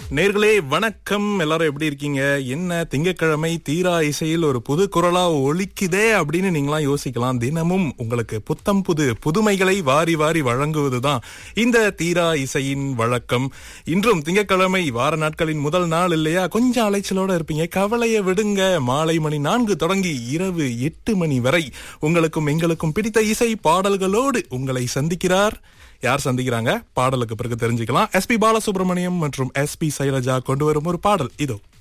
நேர்களே வணக்கம் எல்லாரும் எப்படி இருக்கீங்க என்ன திங்கட்கிழமை தீரா இசையில் ஒரு புது குரலா ஒலிக்குதே அப்படின்னு நீங்களாம் யோசிக்கலாம் தினமும் உங்களுக்கு புத்தம் புது புதுமைகளை வாரி வாரி வழங்குவதுதான் இந்த தீரா இசையின் வழக்கம் இன்றும் திங்கட்கிழமை வார நாட்களின் முதல் நாள் இல்லையா கொஞ்சம் அலைச்சலோட இருப்பீங்க கவலையை விடுங்க மாலை மணி நான்கு தொடங்கி இரவு எட்டு மணி வரை உங்களுக்கும் எங்களுக்கும் பிடித்த இசை பாடல்களோடு உங்களை சந்திக்கிறார் யார் சந்திக்கிறாங்க பாடலுக்கு பிறகு தெரிஞ்சுக்கலாம் எஸ்பி பாலசுப்ரமணியம் மற்றும் எஸ்பி சைலஜா கொண்டு வரும் ஒரு பாடல் இதோ